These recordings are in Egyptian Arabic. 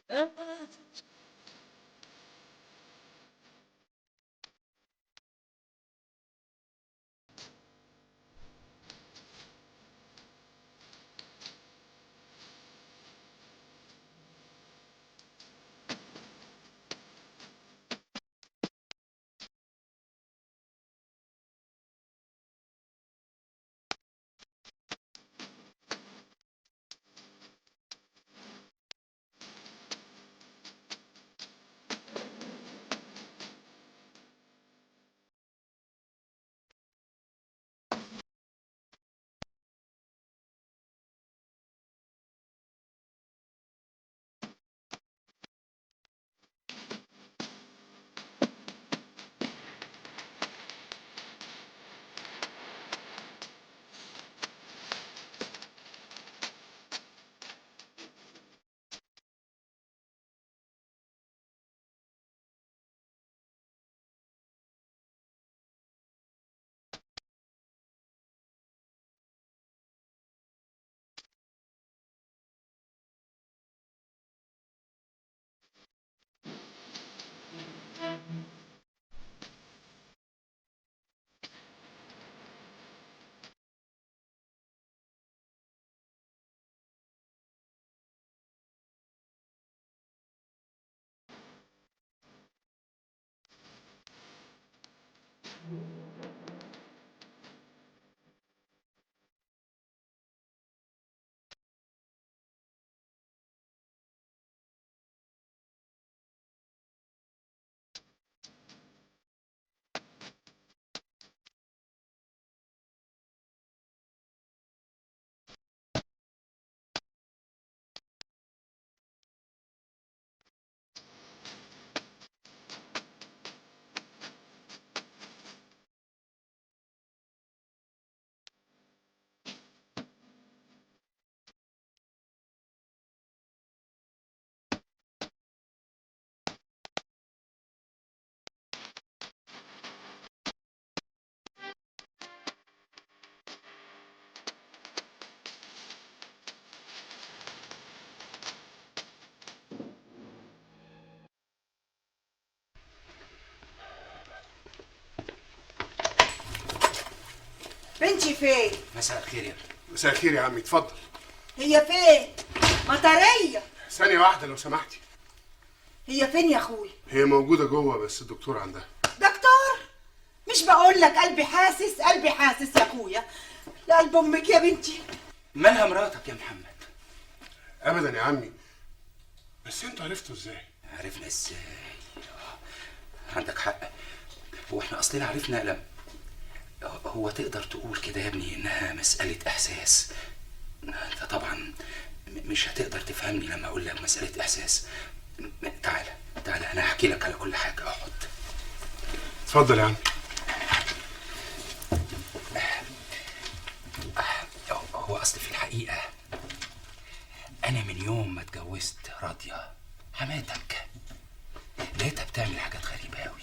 بنتي فين مساء الخير يا مساء الخير يا عمي اتفضل هي فين مطريه ثانية واحدة لو سمحتي هي فين يا اخوي هي موجودة جوه بس الدكتور عندها دكتور مش بقول لك قلبي حاسس قلبي حاسس يا اخويا لا قلب امك يا بنتي مالها مراتك يا محمد أبدا يا عمي بس انتوا عرفتوا ازاي؟ عرفنا ازاي آه، عندك حق هو احنا اصلنا عرفنا لم هو تقدر تقول كده يا ابني انها مسألة احساس انت طبعا م- مش هتقدر تفهمني لما اقول لك مسألة احساس م- تعالى تعالى انا هحكي لك على كل حاجة اقعد اتفضل يا عمي هو اصل في الحقيقة انا من يوم ما اتجوزت راضية حماتك لقيتها بتعمل حاجات غريبة أوي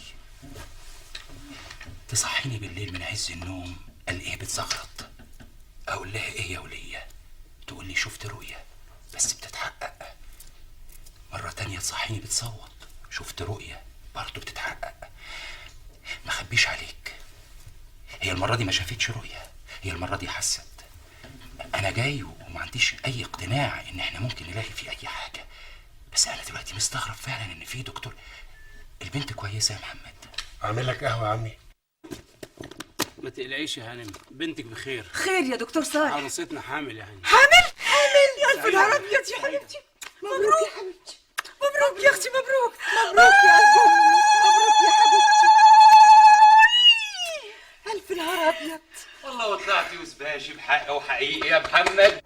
تصحيني بالليل من عز النوم قال ايه بتزغرط اقول لها ايه يا ولية تقول لي شفت رؤية بس بتتحقق مرة تانية تصحيني بتصوت شفت رؤية برضه بتتحقق ما خبيش عليك هي المرة دي ما شافتش رؤية هي المرة دي حست أنا جاي وما عنديش أي اقتناع إن إحنا ممكن نلاقي فيه أي حاجة بس أنا دلوقتي مستغرب فعلا إن في دكتور البنت كويسة يا محمد أعمل لك قهوة يا عمي ما تقلقيش يا هانم بنتك بخير خير يا دكتور صالح عروستنا حامل يا هانم حامل حامل يا الف نهار ابيض يا حبيبتي مبروك يا حبيبتي مبروك يا اختي مبروك مبروك يا قلب امي مبروك يا حبيبتي الف نهار ابيض والله وطلعتي وسباشي بحق وحقيقي يا محمد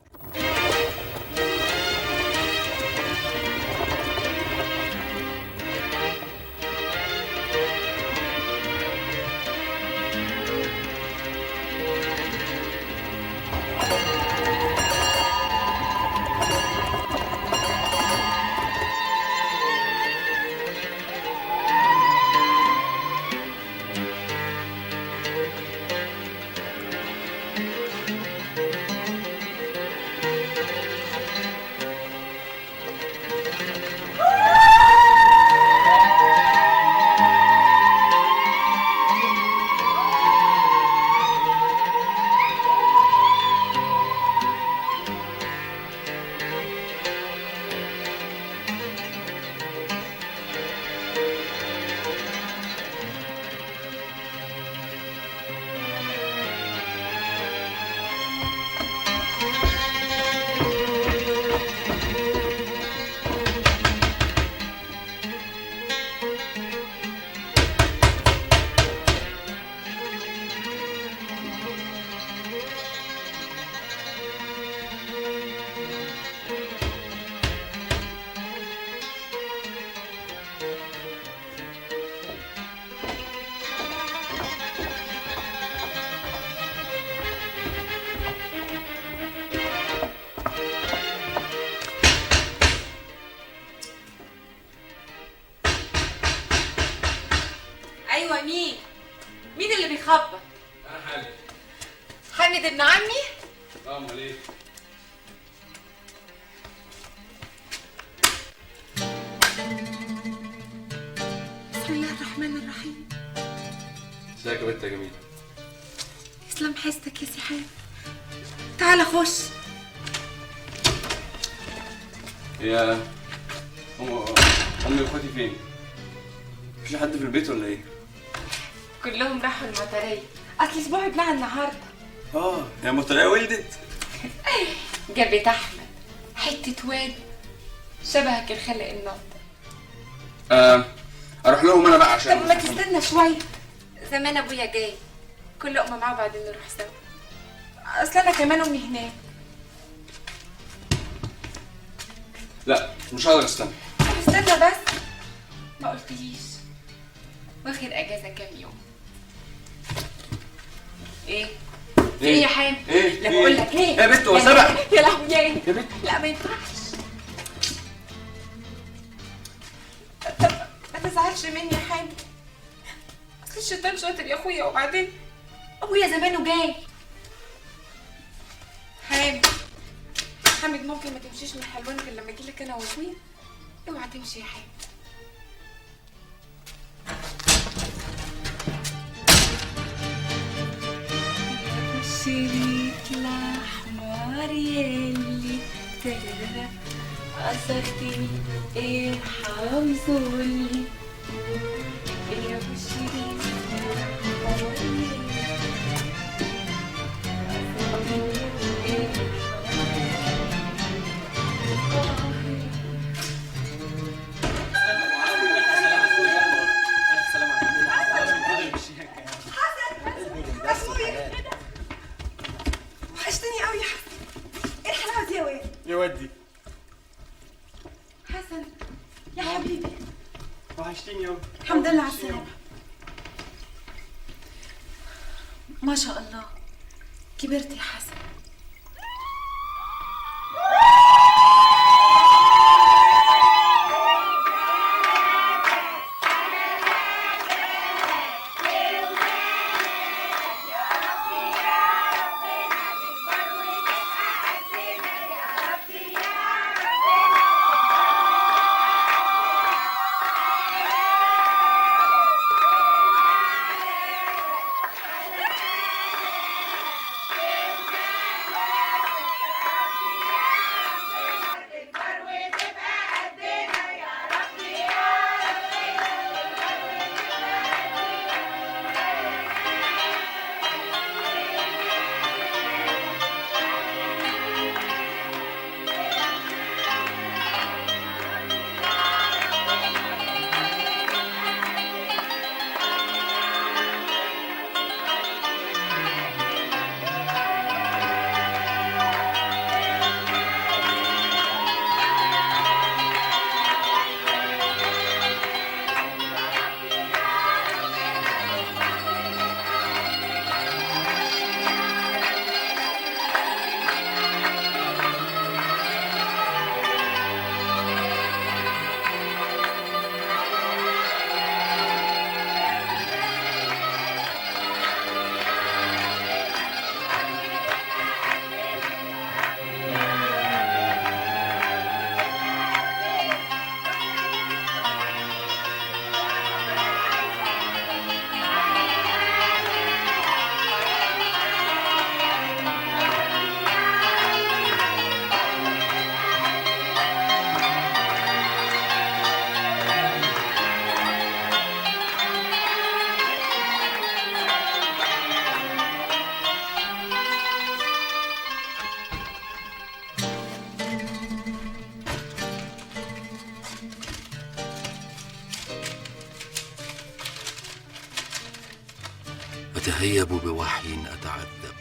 مين مين اللي بيخبط انا حامد حامد ابن عمي اه امال ايه بسم الله الرحمن الرحيم ازيك يا بنت يا جميل اسلام حستك يا سي حامد تعال خش هي أم أمي وأخواتي فين؟ مفيش حد في البيت ولا إيه؟ كلهم راحوا المطرية اصل اسبوع ابنها النهارده آه هي مطرية ولدت جابت احمد حته واد شبهك الخلق الناطق آه أروح لهم أنا بقى عشان طب ما تستنى شويه زمان ابويا جاي كل لقمه معاه وبعدين نروح سوا اصل انا كمان امي هناك لا مش هقدر استنى طب استنى بس ما قلتليش واخد اجازه كام يوم ايه في ايه يا حامد إيه؟ لا في بقول إيه؟ لك ايه يا بنت هو لا، سبق. يا لهوي يا ايه يا بنت. لا ما ينفعش طب ما تزعلش مني يا حامد اصل الشيطان شاطر يا اخويا وبعدين ابويا زمانه جاي حامد حامد ممكن ما تمشيش من حلوان غير لما اجيلك انا وابويا اوعى تمشي يا حامد شريط الأحمر يلي ترى قصرتني ارحم ذلي يا ابو الشريط الأحمر يلي قصرتني وحشتني قوي يا حسن ايه الحلاوه دي يا واد يودي حسن يا حبيبي وحشتيني يوم الحمد لله على السلامه ما شاء الله كبرت يا حسن أتهيب بوحي أتعذب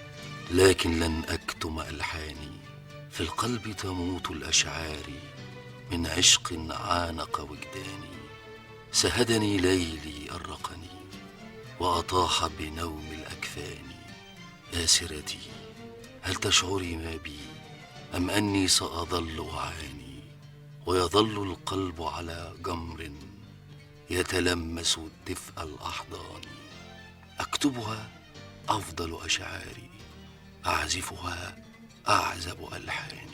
لكن لن أكتم ألحاني في القلب تموت الأشعار من عشق عانق وجداني سهدني ليلي أرقني وأطاح بنوم الأكفان يا سرتي هل تشعري ما بي أم أني سأظل أعاني ويظل القلب على جمر يتلمس دفء الأحضان أكتبها أفضل أشعاري أعزفها أعزب ألحاني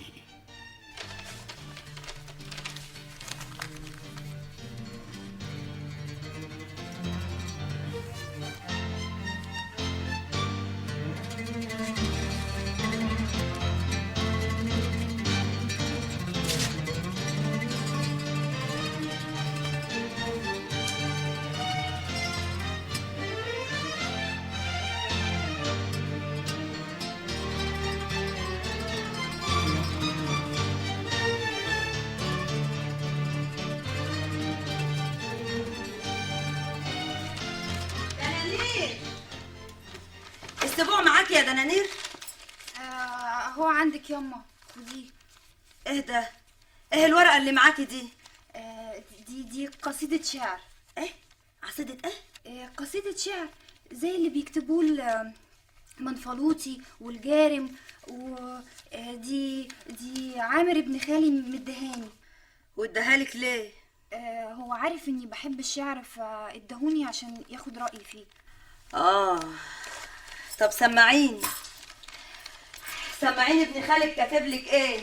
دنانير السبوع معاك يا دنانير آه هو عندك يما ودي ايه ده ايه الورقه اللي معاكي دي آه دي دي قصيدة شعر ايه عصيدة ايه آه قصيدة شعر زي اللي بيكتبوه ال- منفلوطي والجارم ودي دي عامر ابن خالي مدهاني واداهالك ليه آه هو عارف اني بحب الشعر فادهوني عشان ياخد رأيي فيه اه طب سمعيني سمعيني ابن خالك كاتب لك ايه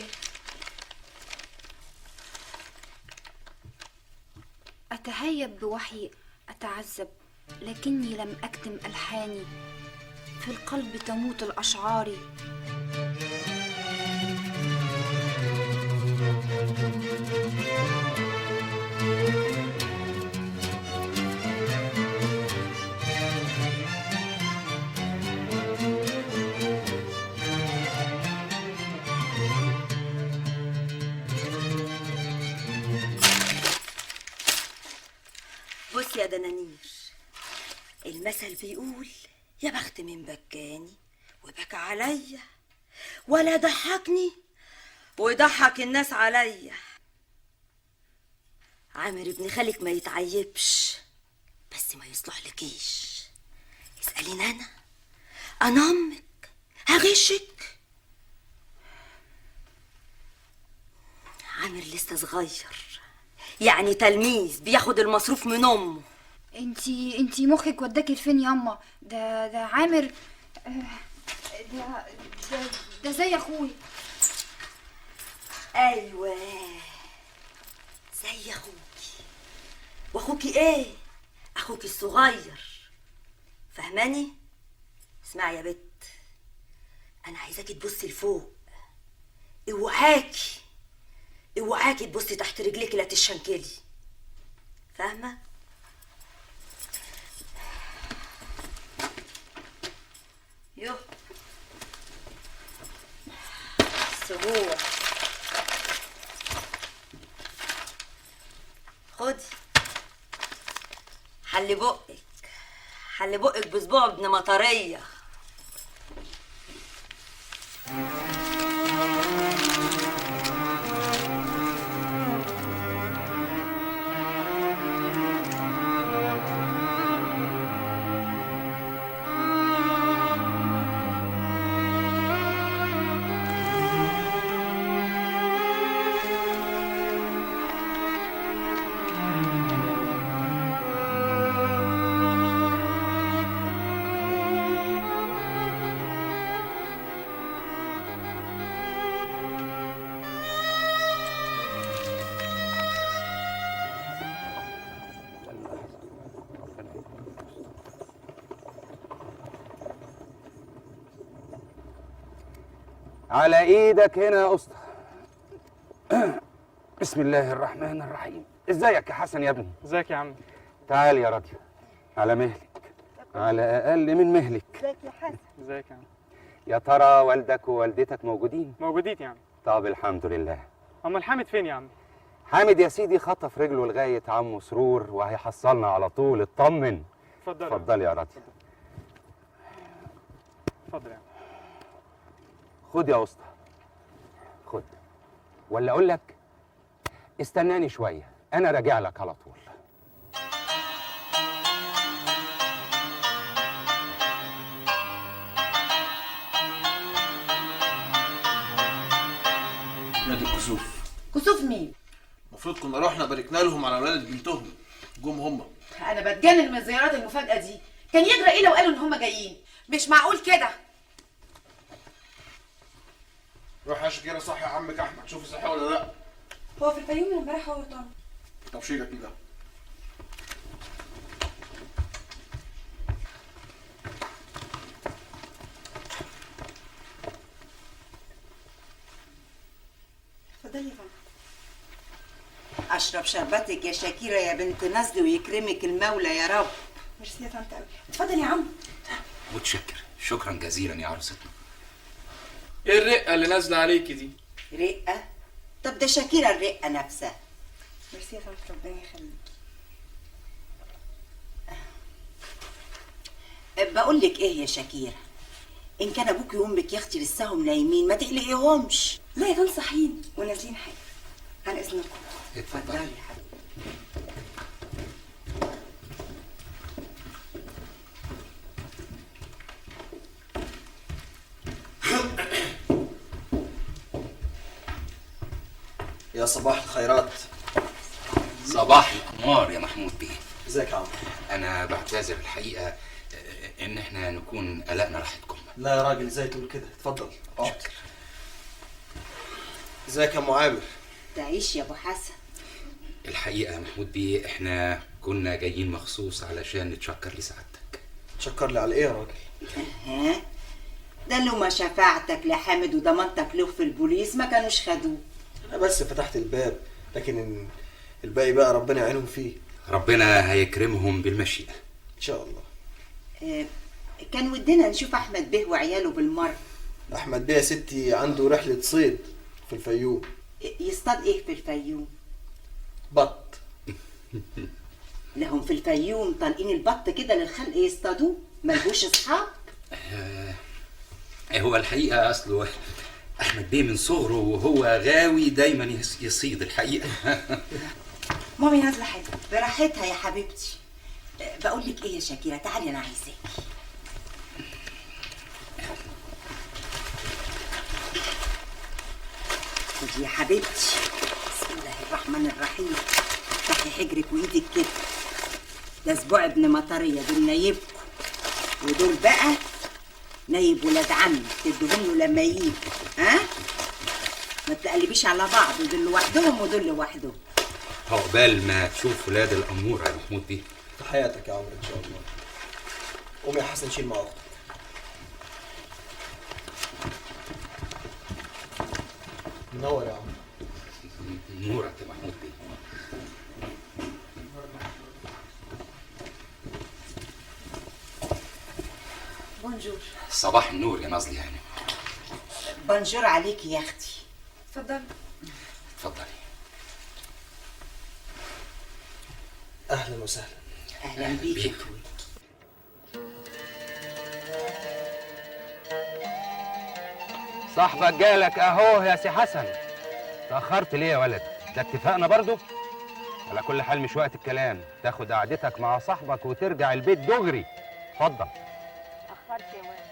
أتهيب بوحي أتعذب لكني لم أكتم ألحاني في القلب تموت الأشعار بص يا دنانير المثل بيقول يا بخت من بكاني وبكى عليا ولا ضحكني ويضحك الناس عليا عامر ابن خالك ما يتعيبش بس ما يصلح لكيش اسأليني انا انا امك هغشك عامر لسه صغير يعني تلميذ بياخد المصروف من امه انتي انتي مخك وداكي لفين ياما ده ده عامر آه، ده ده, ده زي اخوي ايوه زي اخوكي واخوكي ايه اخوكي الصغير فهماني اسمعي يا بت انا عايزاكي تبصي لفوق اوعاكي اوعاكي تبصي تحت رجليكي لا تشنكلي فاهمه يو اسبوع خدي حلي بقك حلي بقك بصبوع ابن مطريه على ايدك هنا يا اسطى بسم الله الرحمن الرحيم ازيك يا حسن يا ابني ازيك يا عم تعال يا راضية على مهلك على اقل من مهلك ازيك يا حسن ازيك يا عم يا ترى والدك ووالدتك موجودين موجودين يا عم طب الحمد لله امال حامد فين يا عم حامد يا سيدي خطف رجله لغايه عمه سرور وهيحصلنا على طول اطمن اتفضل يا عم. اتفضل يا راضية اتفضل يا عم خد يا اسطى خد ولا اقول لك استناني شويه انا راجع لك على طول نادي الكسوف كسوف مين المفروض كنا رحنا باركنا لهم على ولادة بنتهم جم هم انا بتجنن من الزيارات المفاجاه دي كان يجرى ايه لو قالوا ان هم جايين مش معقول كده روح يا شكيرة صح يا عمك احمد شوفي صح ولا لا هو في الفيوم من امبارح هو وطن طب شيلك كده اتفضلي يا فندم اشرب شربتك يا شاكيرة يا بنت نزل ويكرمك المولى يا رب ميرسي يا طنط قوي اتفضل يا عم متشكر شكرا جزيلا يا عروستنا ايه الرقه اللي نازله عليكي دي رقة طب ده شاكيرة الرقة نفسها ميرسي يا طنط ربنا يخليك بقول لك ايه يا شاكيرة ان كان ابوك وامك يا اختي لساهم نايمين ما تقلقيهمش لا يا طنط صاحيين ونازلين حاجه عن اذنكم اتفضلي يا حبيبي يا صباح الخيرات صباح الانوار يا محمود بيه ازيك يا عمرو انا بعتذر الحقيقه آه، ان احنا نكون قلقنا راحتكم لا يا راجل ازاي تقول كده اتفضل اقعد ازيك يا ام عامر تعيش يا ابو حسن الحقيقه يا محمود بيه احنا كنا جايين مخصوص علشان نتشكر لسعادتك تشكر لي على ايه يا راجل ها ده لو ما شفاعتك لحامد وضمانتك له في البوليس ما كانوش خدوه انا بس فتحت الباب لكن ال- الباقي بقى ربنا يعينهم فيه ربنا هيكرمهم بالمشيئه ان شاء الله آه، كان ودنا نشوف احمد بيه وعياله بالمره احمد بيه يا ستي عنده رحله صيد في الفيوم يصطاد ايه في الفيوم بط لهم في الفيوم طالقين البط كده للخلق يصطادوه ملهوش اصحاب آه، هو الحقيقه اصله احمد بيه من صغره وهو غاوي دايما يص- يصيد الحقيقه مامي نازله حاجه براحتها يا حبيبتي آه، بقول لك ايه يا شاكيره تعالي انا عايزاكي خدي يا حبيبتي بسم الله الرحمن الرحيم افتحي حجرك وايدك كده ده اسبوع ابن مطريه دول نايبكم ودول بقى نايب ولاد عمي تدوهم له لما يجي ها ما تقلبيش على بعض دول لوحدهم ودول لوحدهم عقبال ما تشوف ولاد الاموره يا محمود بيه في حياتك يا عمرو ان شاء الله قوم يا حسن شيل مع اختك منور يا عمرو نورك يا محمود بيه بونجور صباح النور يا نازلي هانم بنجور عليكي يا اختي اتفضلي اتفضلي اهلا وسهلا اهلا بيك يا اخوي صاحبك جالك اهو يا سي حسن تاخرت ليه يا ولد ده اتفقنا برضو على كل حال مش وقت الكلام تاخد قعدتك مع صاحبك وترجع البيت دغري اتفضل اخرت يا واد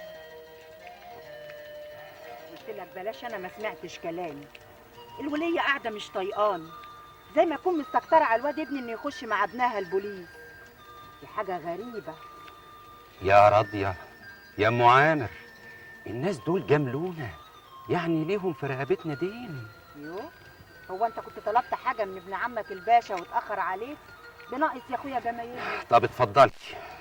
قلت لك بلاش انا ما سمعتش كلامي الوليه قاعده مش طيقان زي ما اكون مستكتره على الواد ابني انه يخش مع ابنها البوليس دي حاجه غريبه يا راضية يا ام عامر الناس دول جملونا يعني ليهم في رقبتنا دين يو هو انت كنت طلبت حاجه من ابن عمك الباشا واتاخر عليك بناقص يا اخويا جمايل طب اتفضلي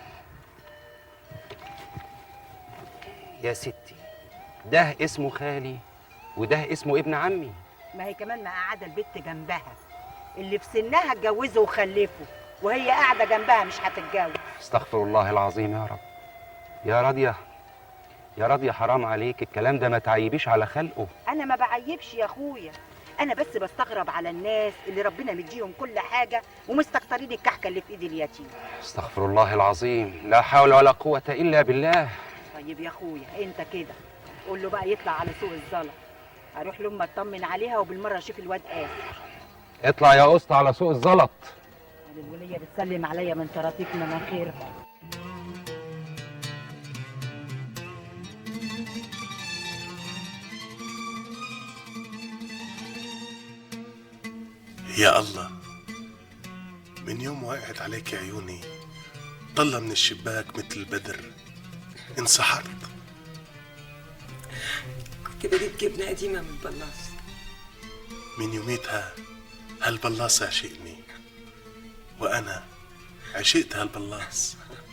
يا ستي ده اسمه خالي وده اسمه ابن عمي ما هي كمان مقعده البت جنبها اللي في سنها اتجوزوا وخلفوا وهي قاعده جنبها مش هتتجوز استغفر الله العظيم يا رب يا راضية يا راضية حرام عليك الكلام ده ما تعيبيش على خلقه انا ما بعيبش يا اخويا انا بس بستغرب على الناس اللي ربنا مديهم كل حاجه ومستكترين الكحكه اللي في ايد اليتيم استغفر الله العظيم لا حول ولا قوة إلا بالله طيب يا اخويا انت كده قول له بقى يطلع على سوق الزلط اروح لامه اطمن عليها وبالمره اشوف الواد قاسر اطلع يا قسط على سوق الزلط الوليه بتسلم عليا من طراطيف مناخيرها يا الله من يوم وقعت عليك عيوني طلع من الشباك مثل البدر انسحرت كنت بجيب جبنة قديمة من البلاص من يوميتها هالبلاص عشقني وأنا عشقت هالبلاص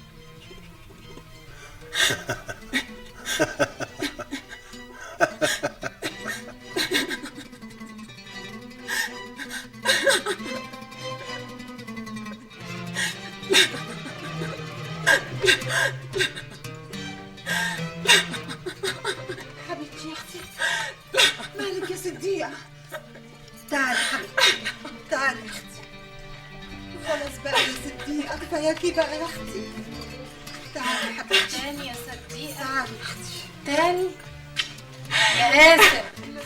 حبيبتي يا اختي مالك يا صديقة تعالي حبيبتي تعالي يا اختي خلاص بقى يا صديقة كفاياكي بقى يا اختي تعالي يا حبيبتي تاني يا صديقة تعالي يا اختي تاني يا قاسم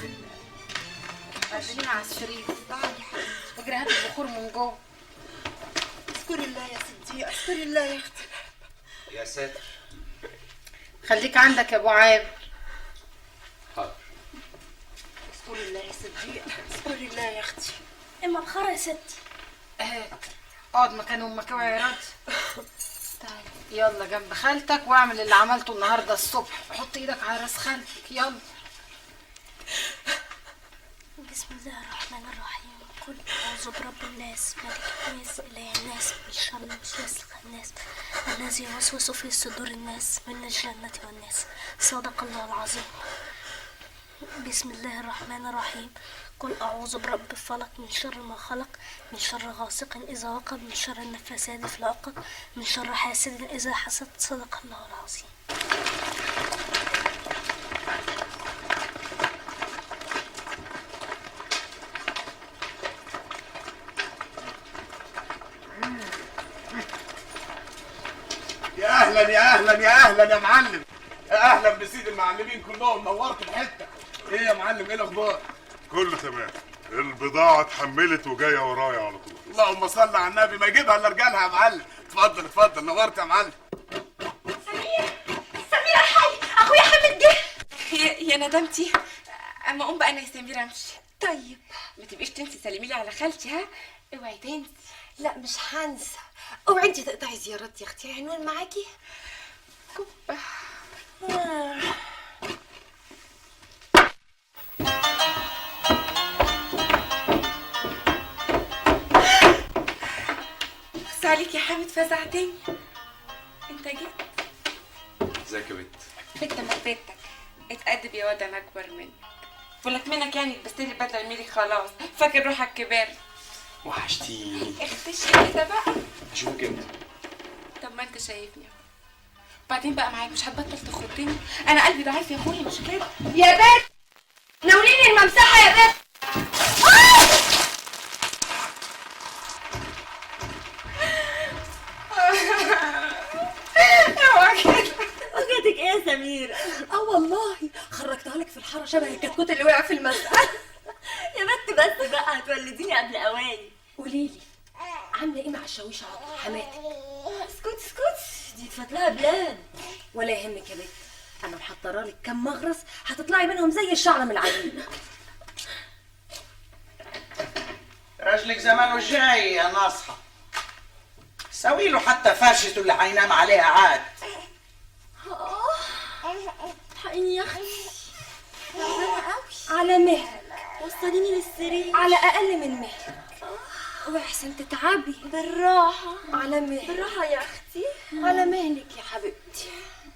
عايزين على الشريف تعالي يا حبيبتي اجري هات البخور من جوه اذكري الله يا صديقة اذكري الله يا اختي يا ساتر خليك عندك يا ابو عامر حاضر اذكري الله يا صديقة اذكري الله يا اختي اما بخرة يا ستي اهات اقعد مكان امك اوعي يا راضي تعالي يلا جنب خالتك واعمل اللي عملته النهارده الصبح حط ايدك على راس خالتك يلا بسم الله الرحمن الرحيم قل أعوذ برب الناس ملك الناس إله الناس من شر الوسواس الخناس الذي يوسوس في صدور الناس من الجنة والناس صدق الله العظيم بسم الله الرحمن الرحيم قل أعوذ برب الفلق من شر ما خلق من شر غاسق إذا وقب من شر النفاثات في العقد من شر حاسد إذا حسد صدق الله العظيم يا اهلا يا اهلا يا اهلا يا معلم يا اهلا بسيد المعلمين كلهم نورت الحته ايه يا معلم ايه الاخبار كله تمام البضاعة اتحملت وجاية ورايا على طول اللهم صل على النبي ما يجيبها الا رجالها يا معلم اتفضل اتفضل نورت يا معلم سميرة الحي اخويا حامد جه يا, يا ندمتي اما اقوم بقى انا يا سميرة امشي طيب ما تبقيش تنسي سلمي لي على خالتي ها اوعي تنسي لا مش هنسى اوعي انت تقطعي زيارات يا اختي عنوان معاكي كوبا بص عليك يا حامد فزعتني انت جيت ازيك يا بنت بنت مرتبتك اتأدب يا واد انا اكبر منك ولك منك يعني لبست لي بدله الميري خلاص فاكر روحك كبار وحشتيني اختشي كده بقى اشوفك امتى طب ما انت شايفني اهو بعدين بقى معاك مش هتبطل تخضني انا قلبي ضعيف يا اخويا مش كده يا بنت ناوليني الممسحة يا بنت وجدك ايه يا سميرة؟ اه والله خرجتها لك في الحارة شبه الكتكوت اللي وقع في المسقى يا بنت بس بقى هتولديني قبل اواني قولي لي عاملة ايه مع الشاويش عطا حماتك؟ اسكت اسكت دي اتفت لها بلاد ولا يهمك يا بنت انا محضره لك كام مغرس هتطلعي منهم زي الشعره من العجين رجلك زمانه جاي يا ناصحة سوي له حتى فرشته اللي هينام عليها عاد الحقيني يا اختي على مهلك وصليني للسرير على اقل من مهلك واحسن تتعبي بالراحة على مهلك بالراحة يا اختي على مهلك يا حبيبتي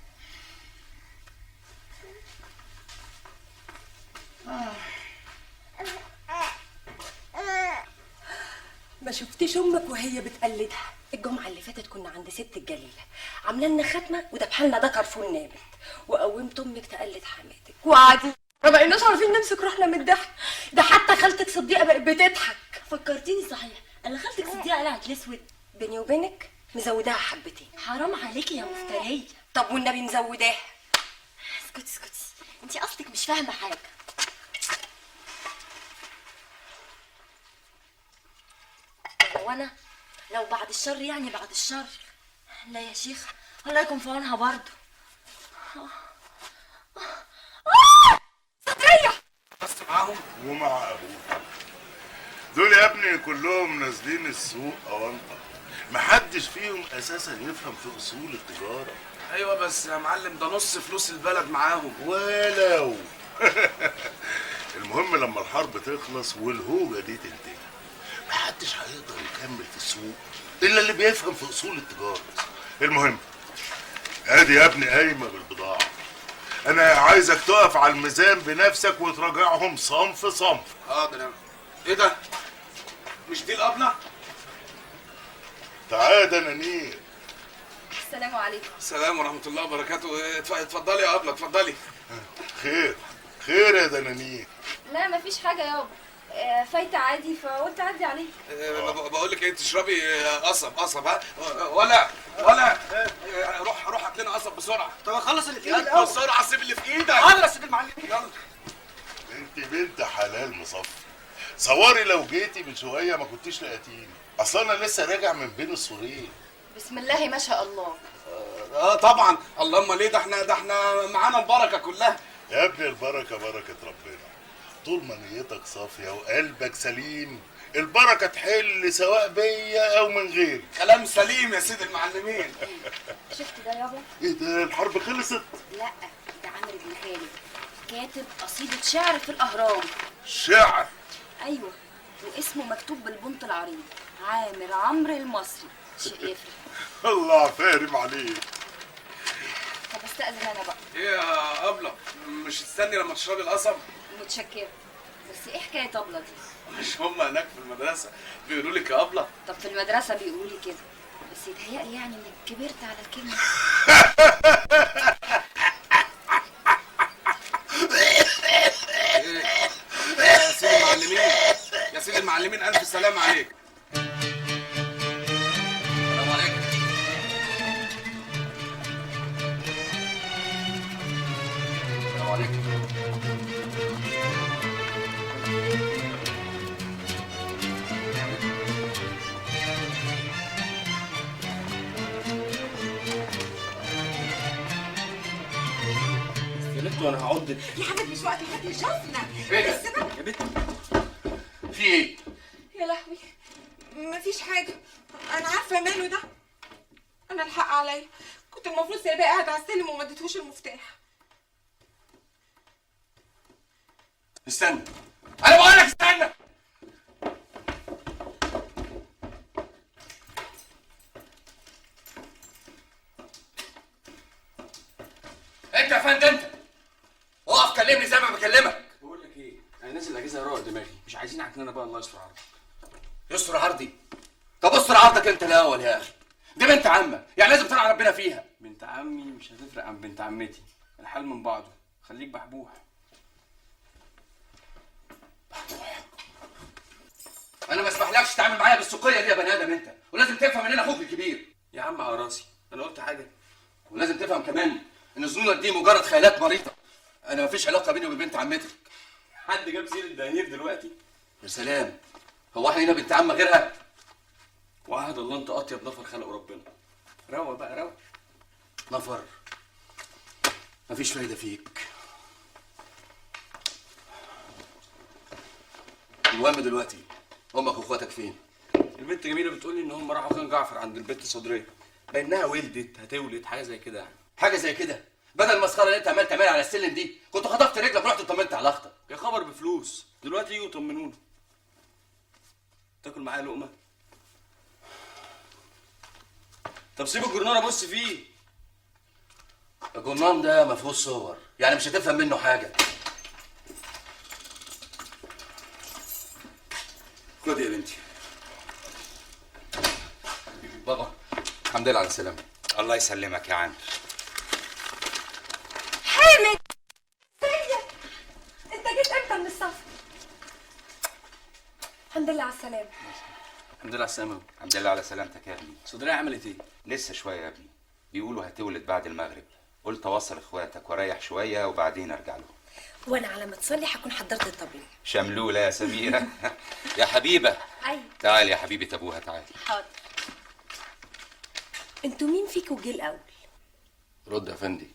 ما شفتيش امك وهي بتقلدها الجمعه اللي فاتت كنا عند ست الجليله عامله لنا ختمه ودبحه لنا ده كرفون نابت وقومت امك تقلد حماتك وقعدنا ما بقيناش عارفين نمسك روحنا من الضحك ده حتى خالتك صديقه بقت بتضحك فكرتيني صحيح انا خالتك صديقه قلعت الاسود بيني وبينك مزوداها حبتين حرام عليكي يا مفتريه طب والنبي مزوداها اسكتي اسكتي انت اصلك مش فاهمه حاجه هو انا لو بعد الشر يعني بعد الشر لا يا شيخ الله يكون في عونها برضه بس معاهم ومع ابوه دول يا ابني كلهم نازلين السوق اونطه محدش فيهم اساسا يفهم في اصول التجاره ايوه بس يا معلم ده نص فلوس البلد معاهم ولو المهم لما الحرب تخلص والهوجه دي تنتهي محدش هيقدر يكمل في السوق الا اللي بيفهم في اصول التجاره المهم ادي يا ابني قايمه بالبضاعه انا عايزك تقف على الميزان بنفسك وتراجعهم صنف صنف حاضر يا ايه ده مش دي القبله تعال يا نانير السلام عليكم السلام ورحمه الله وبركاته اتف- اتفضلي يا قبله اتفضلي خير خير يا دنانير لا مفيش حاجة يابا آه، فايتة عادي فقلت أعدي عليك أه، ب- بقول لك ايه تشربي أه، قصب قصب ها أه، ولا ولا أه، روح روح هات لنا قصب بسرعه طب اخلص اللي في إيدي الأول. بسرعه سيب اللي في ايدك حاضر يا سيد المعلمين يلا انت بنت حلال مصفي صوري لو جيتي من شويه ما كنتيش لقيتيني اصل انا لسه راجع من بين السورين بسم الله ما شاء الله اه طبعا اللهم ليه ده احنا ده احنا معانا البركه كلها يا ابني البركه بركه ربنا طول ما نيتك صافيه وقلبك سليم البركه تحل سواء بيا او من غيري كلام سليم يا سيد المعلمين شفت ده يابا ايه ده الحرب خلصت لا ده عمرو بن خالد كاتب قصيدة شعر في الأهرام شعر أيوة واسمه مكتوب بالبنط العريض عامر عمرو المصري شيء يفرق الله فارم عليك طب استأذن أنا بقى ايه يا ابله مش تستني لما تشربي القصب متشكرة بس إيه حكاية طبلة دي؟ مش هم هناك في المدرسه بيقولوا لك يا ابله طب في المدرسة بيقولوا لي كده بس يتهيألي يعني إنك كبرت على الكلمة يا سيد المعلمين يا سيد المعلمين الف سلام عليك السلام عليكم السلام عليكم يا بنت وانا هقعد يا حبيبي مش وقت حد يشوفنا ايه ده؟ بس بقى يا بنت في ايه؟ يا لهوي مفيش حاجة أنا عارفة ماله ده أنا الحق عليا كنت المفروض سايباه قاعد على السلم وما اديتهوش المفتاح استنى انا بقول لك استنى انت يا فندم انت اقف كلمني زي ما بكلمك بقول لك ايه انا نازل الاجازه اروق دماغي مش عايزين عكنانه بقى الله يستر عرضك يستر عرضي طب استر عرضك انت الاول يا اخي دي بنت عمك يعني لازم ترعى ربنا فيها بنت عمي مش هتفرق عن بنت عمتي الحال من بعضه خليك بحبوح انا ما اسمحلكش تتعامل معايا بالسقيه دي يا بني ادم انت ولازم تفهم ان انا اخوك الكبير يا عم على راسي انا قلت حاجه ولازم تفهم كمان ان ظنونك دي مجرد خيالات مريضه انا مفيش علاقه بيني وبين بنت عمتك حد جاب سيره دهانير دلوقتي يا سلام هو احنا هنا بنت عم غيرها وعهد الله انت اطيب نفر خلقه ربنا روق بقى روق نفر مفيش فايده فيك المهم دلوقتي امك واخواتك فين البنت جميله بتقول لي ان هم راحوا خان جعفر عند البنت صدريه بانها ولدت هتولد حاجه زي كده يعني حاجه زي كده بدل المسخره اللي انت عمال تعملها على السلم دي كنت خطفت رجلك ورحت طمنت على اختك يا خبر بفلوس دلوقتي يجوا يطمنونا تاكل معايا لقمه طب سيب الجرنان ابص فيه الجرنان ده ما فيهوش صور يعني مش هتفهم منه حاجه خد يا بنتي بابا الحمد لله على السلامه الله يسلمك يا عم حامد ازيك انت جيت امتى من السفر الحمد لله على السلامة الحمد لله على السلامه الحمد لله على سلامتك يا ابني صدريه عملت ايه لسه شويه يا ابني بيقولوا هتولد بعد المغرب قلت اوصل اخواتك واريح شويه وبعدين ارجع لهم وانا على ما تصلي هكون حضرت الطبيخ شملوله يا سميره يا حبيبه ايوه تعال يا حبيبه ابوها تعال حاضر انتوا مين فيكوا جه الاول رد يا فندي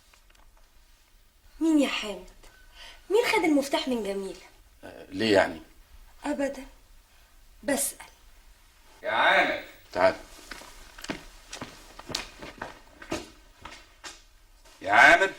مين يا حامد مين خد المفتاح من جميلة ليه يعني ابدا بسأل يا عامر تعال يا عامر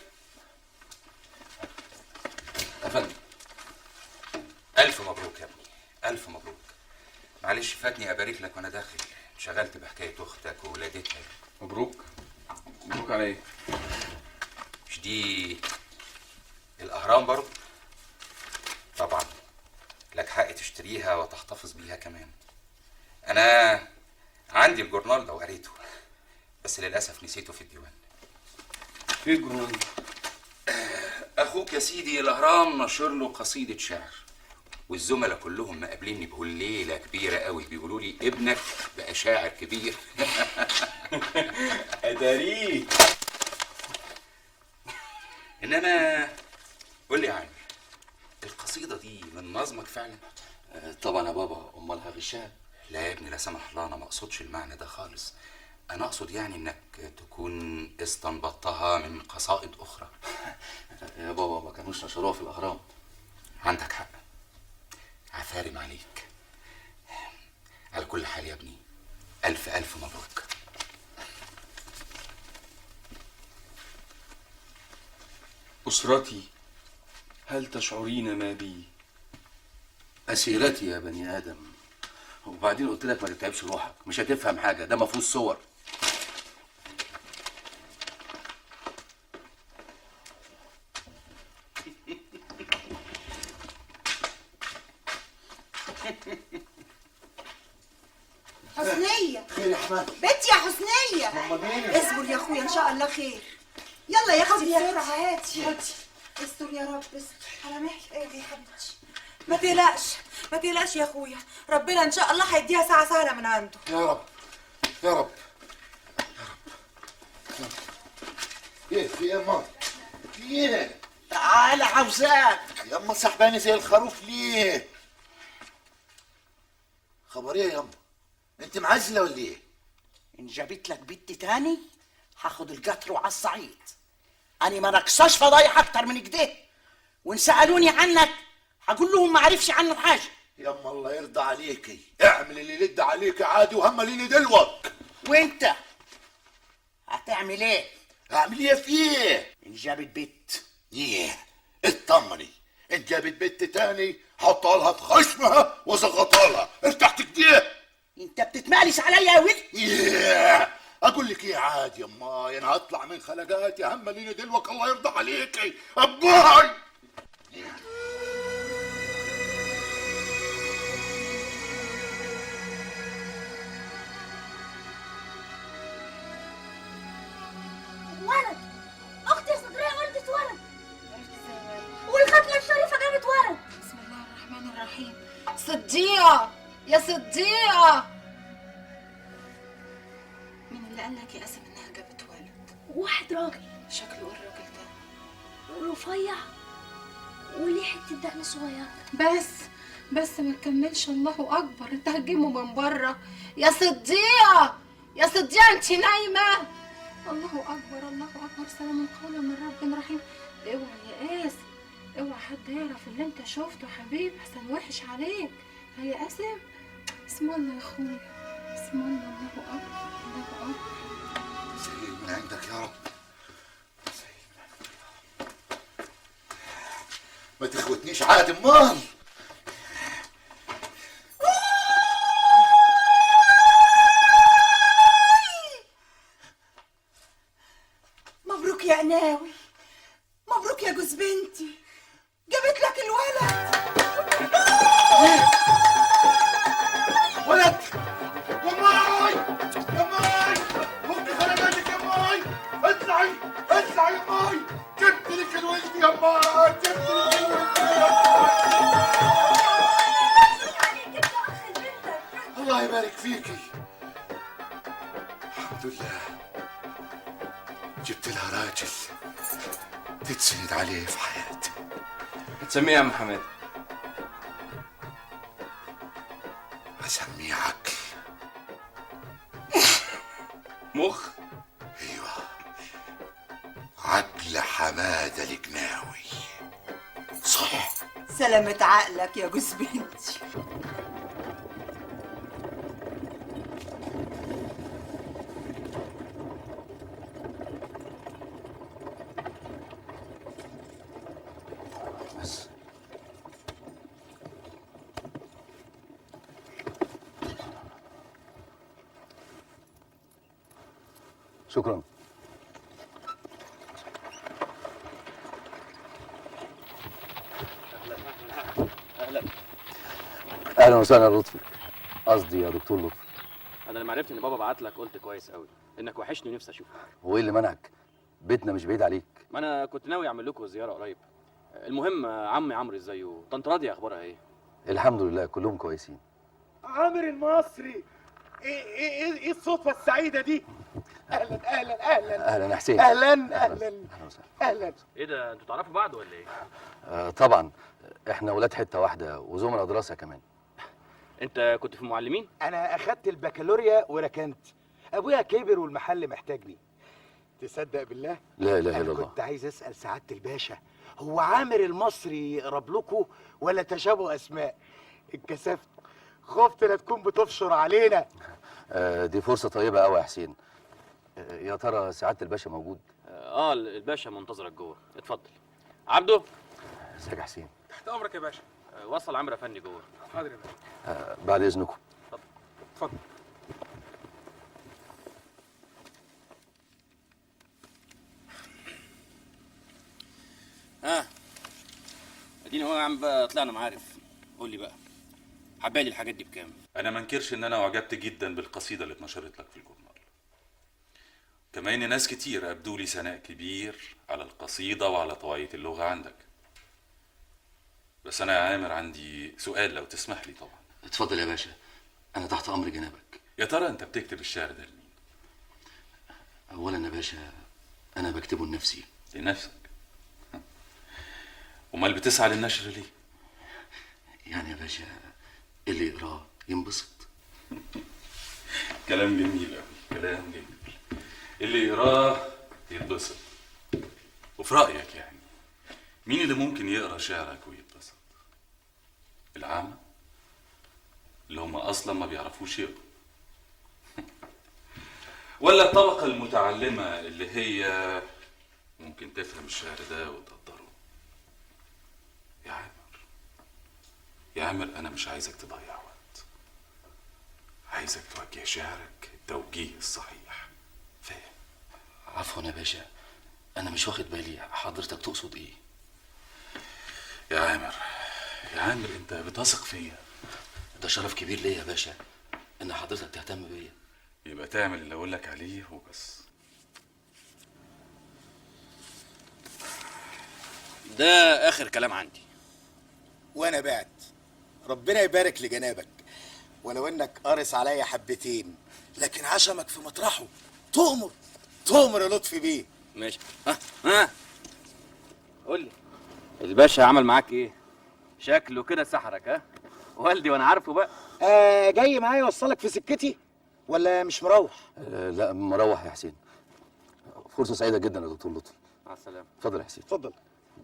يا فندم ألف مبروك يا ابني ألف مبروك معلش فاتني أبارك لك وأنا داخل انشغلت بحكاية أختك وولادتها مبروك مبروك على ايه؟ مش دي الأهرام برضه طبعا لك حق تشتريها وتحتفظ بيها كمان أنا عندي الجورنال ده وقريته بس للأسف نسيته في الديوان ايه الجورنال أخوك يا سيدي الأهرام نشر له قصيدة شعر والزملاء كلهم مقابليني بيقول ليلة كبيرة قوي بيقولوا لي ابنك بقى شاعر كبير اداريه انما قول لي يا عامر القصيدة دي من نظمك فعلا؟ طبعا يا بابا امال هغشها لا يا ابني لا سمح الله انا ما اقصدش المعنى ده خالص انا اقصد يعني انك تكون استنبطتها من قصائد اخرى يا بابا ما كانوش نشروها في الاهرام عندك حق عفارم عليك على كل حال يا ابني الف الف مبروك أسرتي هل تشعرين ما بي؟ اسيرتي يا بني ادم وبعدين قلت لك ما تتعبش روحك مش هتفهم حاجه ده ما فيهوش صور حسنية خير يا حماد بنتي يا حسنية أمال مين؟ اصبر يا اخويا ان شاء الله خير يلا يا اختي خدي يا بسرعة أختي. هاتي استر يا رب استر على مهلك ايه يا حبيبتي ما تقلقش ما تقلقش يا اخويا ربنا ان شاء الله هيديها ساعه سهله من عنده يا رب يا رب ايه في ايه ما في ايه تعال عاوزاك يما سحباني زي الخروف ليه خبر ايه يما انت معزله ولا ايه ان جابت لك بنت تاني هاخد القطر وعلى الصعيد انا ما نقصاش فضايح اكتر من كده وان سالوني عنك هقول لهم ما عرفش عنه حاجه يما الله يرضى عليكي اعمل اللي يلد عليكي عادي وهم ليني دلوك وانت هتعمل ايه اعمل ايه في ايه ان جابت بنت ايه اطمني ان جابت بنت تاني حطها لها في خشمها وزغطها لها ارتحت كده انت بتتمالس عليا يا ولد ايه اقول لك ايه عادي يا ماي انا هطلع من خلقاتي هم ليني دلوك الله يرضى عليكي اباي ولد اختي صدريه ولدت ولد والختمه الشريفه جابت ولد بسم الله الرحمن الرحيم صديقة يا صديقة مين اللي قال لك يا قاسم انها جابت ولد واحد راجل شكله ايه الراجل ده رفيع وليه حته دقن صغيره بس بس ما تكملش الله اكبر انت هتجيبه من بره يا صديقة يا صديقة انت نايمة الله اكبر الله اكبر سلام قولا من رب رحيم اوعى يا قاسم اوعى حد يعرف اللي انت شفته حبيبي احسن وحش عليك هيا قاسم اسم الله يا اخويا اسم الله الله اكبر الله اكبر سهل من عندك يا رب ما تخوتنيش عاد امال مبروك يا قناوي مبروك يا جوز بنتي جابت لك الولد ولد يا ماي يا ماي ممكن خلقاتك يا ماي اطلعي اطلعي يا ماي جبت لك الولد يا ماي جبت لك الولد الله يبارك فيكي الحمد لله جبت لها راجل تتسند عليه في حياتي هتسميه يا عم حماد اسميه عقل مخ ايوه عقل حماده الجناوي صح سلامة عقلك يا جوز بنتي شكرا اهلا اهلا وسهلا يا لطفي قصدي يا دكتور لطفي انا لما عرفت ان بابا بعت لك قلت كويس قوي انك وحشني ونفسي اشوفك هو ايه اللي منعك بيتنا مش بعيد عليك ما انا كنت ناوي اعمل لكم زياره قريب المهم عمي عمرو ازاي طنط راضيه اخبارها ايه الحمد لله كلهم كويسين عامر المصري ايه ايه ايه ايه الصدفه السعيده دي اهلا اهلا اهلا اهلا يا حسين اهلا اهلا اهلا ايه ده انتوا تعرفوا بعض ولا ايه آه طبعا احنا ولاد حته واحده وزملاء دراسه كمان انت كنت في معلمين انا اخدت البكالوريا وركنت ابويا كبر والمحل محتاجني تصدق بالله لا اله انا الا الله كنت عايز اسال سعاده الباشا هو عامر المصري يقرب لكم ولا تشابه اسماء اتكسفت خفت لا تكون بتفشر علينا آه دي فرصه طيبه قوي يا حسين آه يا ترى سعاده الباشا موجود اه الباشا منتظرك جوه اتفضل عبده ازيك يا حسين تحت امرك يا باشا وصل عمرو افندي جوه حاضر يا باشا آه بعد اذنكم اتفضل ها اديني هو يا عم بقى طلعنا معارف قول لي بقى حبالي الحاجات دي بكام انا ما انكرش ان انا اعجبت جدا بالقصيده اللي اتنشرت لك في الجورنال كما ان ناس كتير ابدوا لي ثناء كبير على القصيده وعلى طواعيه اللغه عندك بس انا يا عامر عندي سؤال لو تسمح لي طبعا اتفضل يا باشا انا تحت امر جنابك يا ترى انت بتكتب الشعر ده لمين اولا يا باشا انا بكتبه لنفسي لنفسك امال بتسعى للنشر ليه يعني يا باشا اللي يقراه ينبسط كلام جميل قوي كلام جميل اللي يقراه يتبسط وفي رايك يعني مين اللي ممكن يقرا شعرك ويتبسط العامة اللي هم اصلا ما بيعرفوش يقروا ولا الطبقة المتعلمة اللي هي ممكن تفهم الشعر ده وتقدره يا عامر يا عامر انا مش عايزك تضيع وقت عايزك توجه شعرك التوجيه الصحيح فاهم عفوا يا باشا انا مش واخد بالي حضرتك تقصد ايه يا عامر يا عامر انت بتثق فيا ده شرف كبير ليا يا باشا ان حضرتك تهتم بيا يبقى تعمل اللي اقول لك عليه وبس ده اخر كلام عندي وانا بعت ربنا يبارك لجنابك ولو انك قارس عليا حبتين لكن عشمك في مطرحه تؤمر تؤمر يا لطفي بيه ماشي ها ها قول لي الباشا عمل معاك ايه شكله كده سحرك ها والدي وانا عارفه بقى آه جاي معايا اوصلك في سكتي ولا مش مروح آه لا مروح يا حسين فرصه سعيده جدا يا دكتور لطفي مع السلامه اتفضل يا حسين اتفضل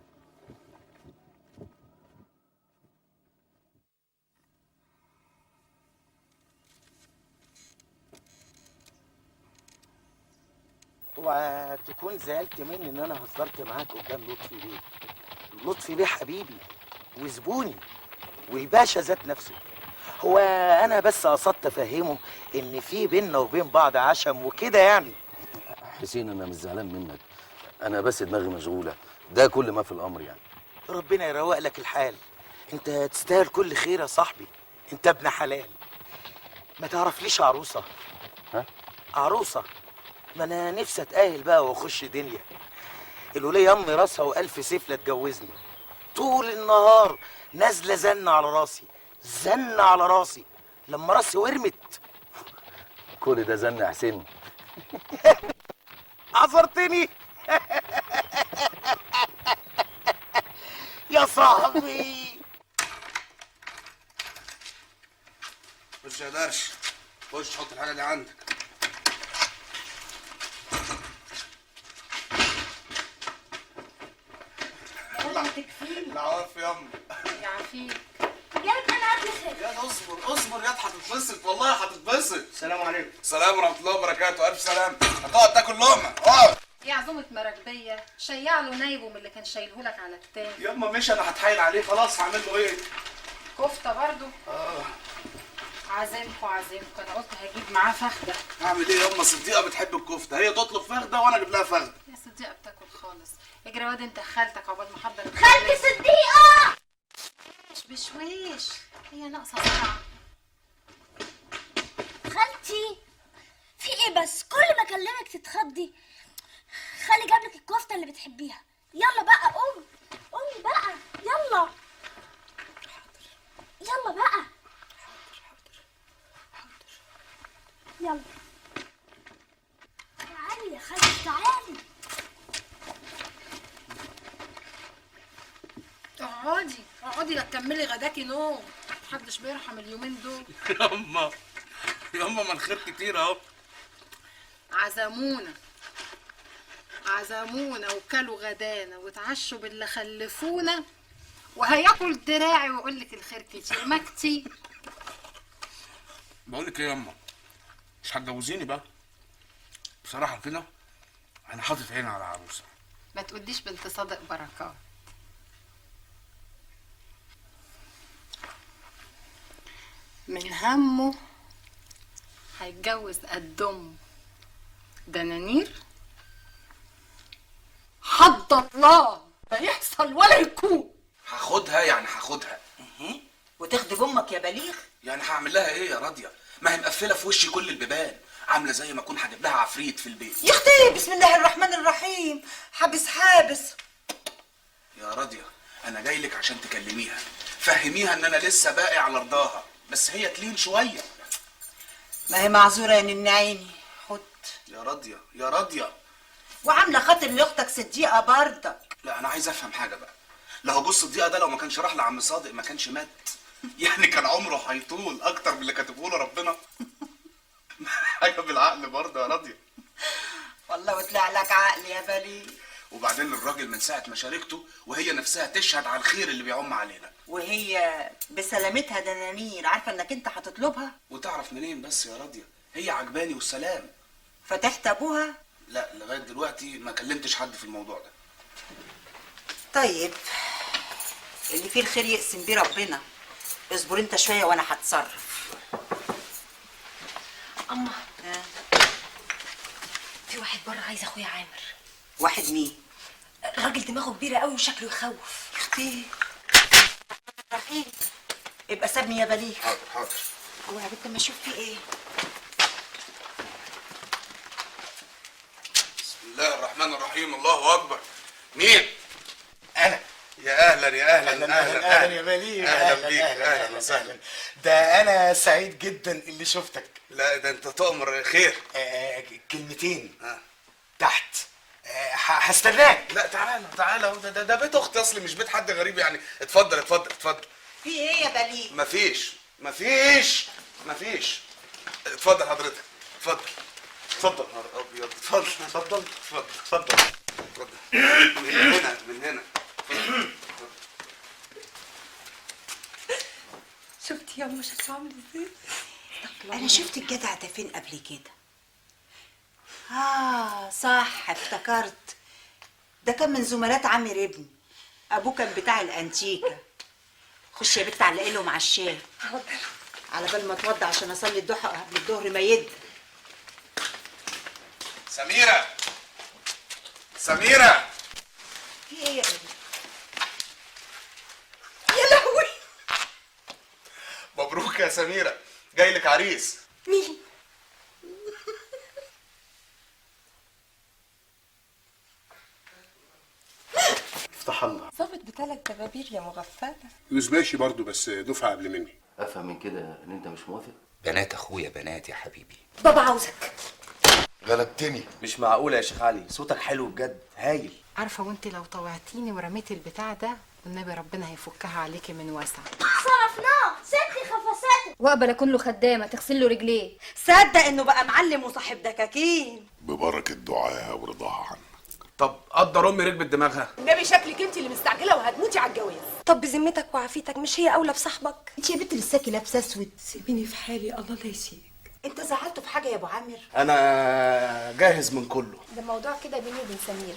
اوعى تكون زعلت مني ان انا هزرت معاك قدام لطفي بيه لطفي بيه حبيبي وزبوني والباشا ذات نفسه هو انا بس قصدت افهمه ان في بينا وبين بعض عشم وكده يعني حسين انا مش زعلان منك انا بس دماغي مشغوله ده كل ما في الامر يعني ربنا يروق لك الحال انت تستاهل كل خير يا صاحبي انت ابن حلال ما تعرفليش عروسه ها عروسه ما انا نفسي اتاهل بقى واخش دنيا الولية امي راسها والف سيف لا تجوزني طول النهار نازله زن على راسي زن على راسي لما راسي ورمت كل ده زن يا حسين عذرتني يا صاحبي خش يا درش خش حط الحاجه اللي عندك العواف يا امي يعافيك جالك انا قبل يا اصبر اصبر يا هتتبسط والله هتتبسط السلام عليكم السلام ورحمه الله وبركاته الف سلام هتقعد تاكل لقمه اقعد ايه عزومة مراكبية شيع له نايبه من اللي كان شايلهولك على التاني ياما مش انا هتحايل عليه خلاص هعمل له ايه كفتة برضو اه عازمكوا عازمكوا انا قلت هجيب معاه فخده اعمل ايه يا اما صديقه بتحب الكفته هي تطلب فخده وانا اجيب لها فخده يا صديقه بتاكل خالص اجري يا واد انت خالتك عقبال ما احضر خالتي صديقة مش بشويش هي ناقصه سرعه خالتي في ايه بس كل ما اكلمك تتخضي خالي جابلك الكفته اللي بتحبيها يلا بقى قومي قومي بقى يلا يلا بقى يلا تعالي يا خالتي تعالي اقعدي اقعدي لا تكملي غداكي نوم محدش بيرحم اليومين دول ياما ياما ما الخير كتير اهو عزمونا عزمونا وكلوا غدانا واتعشوا باللي خلفونا وهياكل دراعي ويقول لك الخير كتير ما كتير بقول لك ايه ياما مش هتجوزيني بقى بصراحه كده انا حاطط عيني على عروسه ما تقوليش بنت صادق بركات من همه هيتجوز قد امه دنانير حد الله لا يحصل ولا يكون هاخدها يعني هاخدها وتخدم امك يا بليغ يعني هعمل لها ايه يا راضيه ما هي مقفله في وشي كل البيبان عامله زي ما اكون هجيب لها عفريت في البيت يا اختي بسم الله الرحمن الرحيم حابس حابس يا راضيه انا جاي لك عشان تكلميها فهميها ان انا لسه باقي على رضاها بس هي تلين شويه ما هي معذوره يا نن عيني خد يا راضيه يا راضيه وعامله خاطر لاختك صديقه بردك لا انا عايز افهم حاجه بقى لو جوز الضيقه ده لو ما كانش راح لعم صادق ما كانش مات يعني كان عمره هيطول اكتر من اللي كاتبه له ربنا حاجه بالعقل برضه يا راضيه والله وطلع لك عقل يا بليغ وبعدين الراجل من ساعه ما شاركته وهي نفسها تشهد على الخير اللي بيعم علينا وهي بسلامتها دنانير عارفه انك انت هتطلبها وتعرف منين بس يا راضيه هي عجباني والسلام فتحت ابوها لا لغايه دلوقتي ما كلمتش حد في الموضوع ده طيب اللي فيه الخير يقسم بيه ربنا اصبر انت شويه وانا هتصرف اما في واحد بره عايز اخويا عامر واحد مين الراجل دماغه كبيره قوي وشكله يخوف اختي رحيل ابقى سابني يا بليغ حاضر حاضر هو يا بنت ما اشوف في ايه بسم الله الرحمن الرحيم الله اكبر مين انا يا اهلا يا اهلا اهلا اهلا اهلا يا بليغ اهلا بيك اهلا وسهلا ده انا سعيد جدا اللي شفتك لا ده انت تؤمر خير آه كلمتين تحت آه ه- هستناك لا تعالى تعالى اهو ده, ده ده بيت اختي اصلي مش بيت حد غريب يعني اتفضل اتفضل اتفضل في ايه يا بليغ مفيش مفيش مفيش اتفضل حضرتك اتفضل اتفضل نهار ابيض اتفضل اتفضل اتفضل اتفضل اتفضل من هنا من هنا اتفضل. شفتي يا امه شكله عامل ازاي انا شفت الجدع ده فين قبل كده اه صح افتكرت ده كان من زملات عمي ابني ابوه كان بتاع الانتيكه خش يا بنت علقي لهم على الشاي على بال ما اتوضى عشان اصلي الضحى قبل الظهر ما يد سميرة سميرة في ايه يا بنت يا لهوي مبروك يا سميرة جاي لك عريس مين افتح الله ظابط بثلاث دبابير يا مغفله يوز ماشي برضو بس دفعه قبل مني افهم من كده ان انت مش موافق بنات اخويا بنات يا حبيبي بابا عاوزك غلبتني مش معقولة يا شيخ علي صوتك حلو بجد هايل عارفه وانت لو طوعتيني ورميتي البتاع ده والنبي ربنا هيفكها عليكي من وسع صرفناه ستي خفستك واقبل اكون له خدامه تغسل له رجليه صدق انه بقى معلم وصاحب دكاكين ببركة دعاها ورضاها عنك طب قدر امي ركبت دماغها النبي شكلك انت اللي مستعجله وهتموتي على الجواز طب بذمتك وعافيتك مش هي اولى بصاحبك انت يا بنت لساكي لابسه اسود سيبيني في حالي الله لا يسيك انت زعلته في حاجه يا ابو عامر انا جاهز من كله ده موضوع كده بيني وبين سمير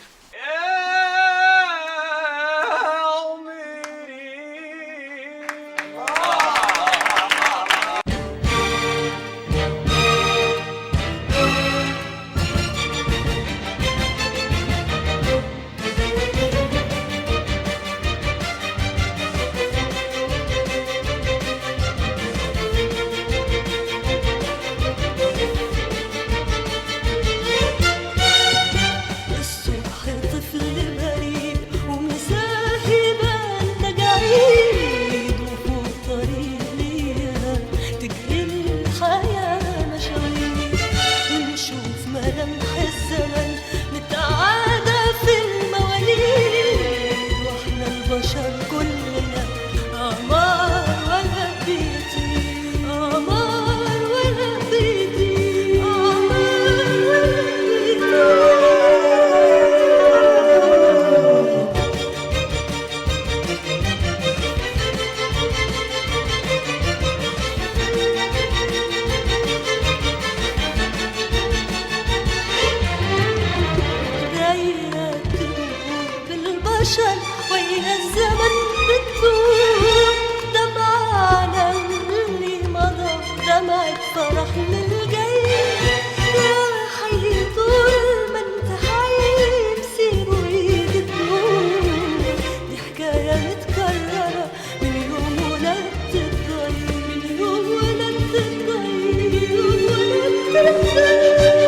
البشر ويا الزمن بتدور دمعة على اللي مضى دمعة فرح للجاي يا حي طول ما انت حي بصير وايد الدور دي حكاية متكررة من يوم ولدت الضي من يوم ولدت الضي يوم ولدت الضي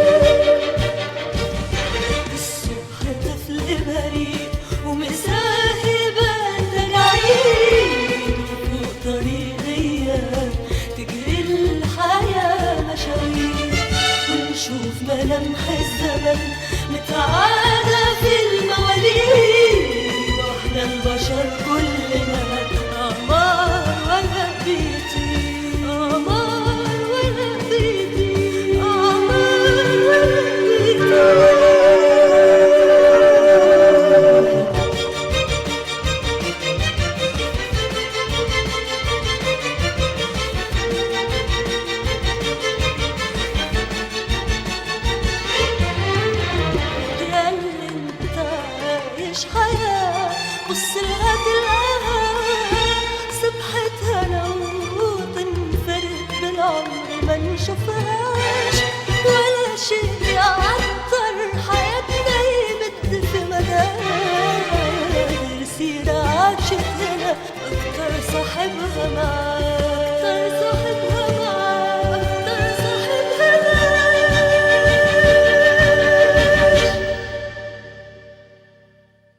الصبح طفل بريء ومساهبة تجاعيد وفوق طريق غياب تجري الحياة مشاوير ونشوف ملامح الزمن متعادة في المواليد واحنا البشر كلنا أعمار ولا بيطير أعمار ولا بيطير أعمار ولا بيطير يا اللي انت عايش حياة بص لها تلاقيها سبحتها لو تنفرد بالعمر ما نشوفهاش ولا شيء يعطر حياتنا يمد في مدار سيرة عاشت هنا أكتر صاحبها معاش